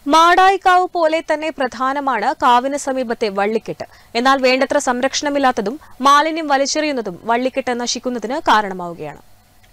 മാടായിക്കാവ് പോലെ തന്നെ പ്രധാനമാണ് കാവിന് സമീപത്തെ വള്ളിക്കെട്ട് എന്നാൽ വേണ്ടത്ര സംരക്ഷണമില്ലാത്തതും മാലിന്യം വലിച്ചെറിയുന്നതും വള്ളിക്കെട്ട് നശിക്കുന്നതിന് കാരണമാവുകയാണ്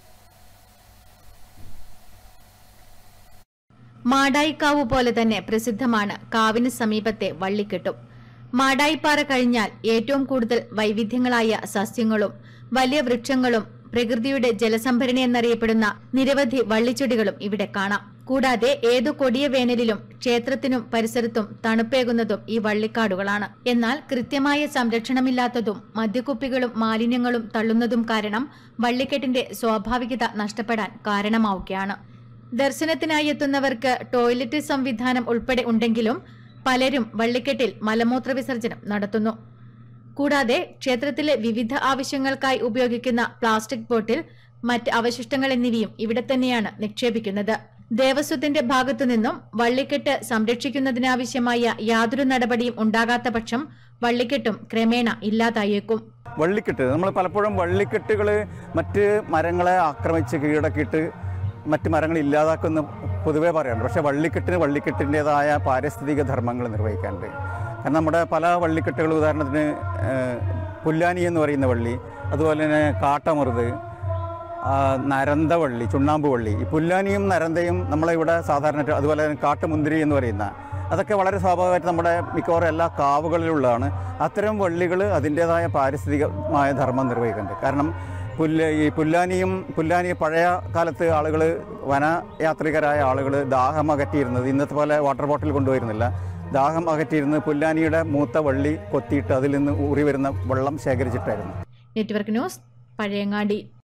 മാടായിക്കാവ് പോലെ തന്നെ പ്രസിദ്ധമാണ് കാവിന് സമീപത്തെ വള്ളിക്കെട്ടും മാടായിപ്പാറ കഴിഞ്ഞാൽ ഏറ്റവും കൂടുതൽ വൈവിധ്യങ്ങളായ സസ്യങ്ങളും വലിയ വൃക്ഷങ്ങളും പ്രകൃതിയുടെ ജലസംഭരണി എന്നറിയപ്പെടുന്ന നിരവധി വള്ളിച്ചെടികളും ഇവിടെ കാണാം കൂടാതെ ഏതു കൊടിയ വേനലിലും ക്ഷേത്രത്തിനും പരിസരത്തും തണുപ്പേകുന്നതും ഈ വള്ളിക്കാടുകളാണ് എന്നാൽ കൃത്യമായ സംരക്ഷണമില്ലാത്തതും മദ്യക്കുപ്പികളും മാലിന്യങ്ങളും തള്ളുന്നതും കാരണം വള്ളിക്കെട്ടിന്റെ സ്വാഭാവികത നഷ്ടപ്പെടാൻ കാരണമാവുകയാണ് ദർശനത്തിനായി എത്തുന്നവർക്ക് ടോയ്ലറ്റ് സംവിധാനം ഉൾപ്പെടെ ഉണ്ടെങ്കിലും പലരും വള്ളിക്കെട്ടിൽ മലമൂത്ര വിസർജനം നടത്തുന്നു കൂടാതെ ക്ഷേത്രത്തിലെ വിവിധ ആവശ്യങ്ങൾക്കായി ഉപയോഗിക്കുന്ന പ്ലാസ്റ്റിക് ബോട്ടിൽ മറ്റ് അവശിഷ്ടങ്ങൾ എന്നിവയും ഇവിടെ തന്നെയാണ് നിക്ഷേപിക്കുന്നത് ദേവസ്വത്തിന്റെ ഭാഗത്തുനിന്നും വള്ളിക്കെട്ട് സംരക്ഷിക്കുന്നതിനാവശ്യമായ യാതൊരു നടപടിയും ഉണ്ടാകാത്ത പക്ഷം വള്ളിക്കെട്ടും ക്രമേണ ഇല്ലാതായേക്കും വള്ളിക്കെട്ട് നമ്മൾ പലപ്പോഴും വള്ളിക്കെട്ടുകൾ മറ്റ് മരങ്ങളെ ആക്രമിച്ച് കീഴടക്കിയിട്ട് മറ്റ് മരങ്ങൾ ഇല്ലാതാക്കുന്ന പൊതുവേ പറയാറുണ്ട് പക്ഷേ വള്ളിക്കെട്ടിന് വള്ളിക്കെട്ടിൻ്റെതായ പാരിസ്ഥിതിക ധർമ്മങ്ങൾ നിർവഹിക്കാനുണ്ട് കാരണം നമ്മുടെ പല വള്ളിക്കെട്ടുകൾ ഉദാഹരണത്തിന് ഏഹ്, പുല്ലാനി എന്ന് പറയുന്ന വള്ളി അതുപോലെ തന്നെ കാട്ടമറുത് ആ, നരന്തവള്ളി ചുണ്ണാമ്പ് വള്ളി ഈ പുല്ലാനിയും നരന്തയും നമ്മളിവിടെ സാധാരണ അതുപോലെ തന്നെ കാട്ടുമുന്തിരി എന്ന് പറയുന്ന അതൊക്കെ വളരെ സ്വാഭാവികമായിട്ട് നമ്മുടെ മിക്കവാറും എല്ലാ കാവുകളിലുള്ളതാണ് അത്തരം വള്ളികൾ അതിൻ്റേതായ പാരിസ്ഥിതികമായ ധർമ്മം നിർവഹിക്കുന്നുണ്ട് കാരണം പുല്ല് ഈ പുല്ലാനിയും പുല്ലാനി പഴയ കാലത്ത് ആളുകൾ വനയാത്രികരായ ആളുകൾ ദാഹം അകറ്റിയിരുന്നത് ഇന്നത്തെ പോലെ വാട്ടർ ബോട്ടിൽ കൊണ്ടുവരുന്നില്ല ദാഹം അകറ്റിയിരുന്ന് പുല്ലാനിയുടെ മൂത്ത വള്ളി കൊത്തിയിട്ട് അതിൽ നിന്ന് ഊറി വരുന്ന വെള്ളം ശേഖരിച്ചിട്ടായിരുന്നു നെറ്റ്വർക്ക് ന്യൂസ് പഴയങ്ങാടി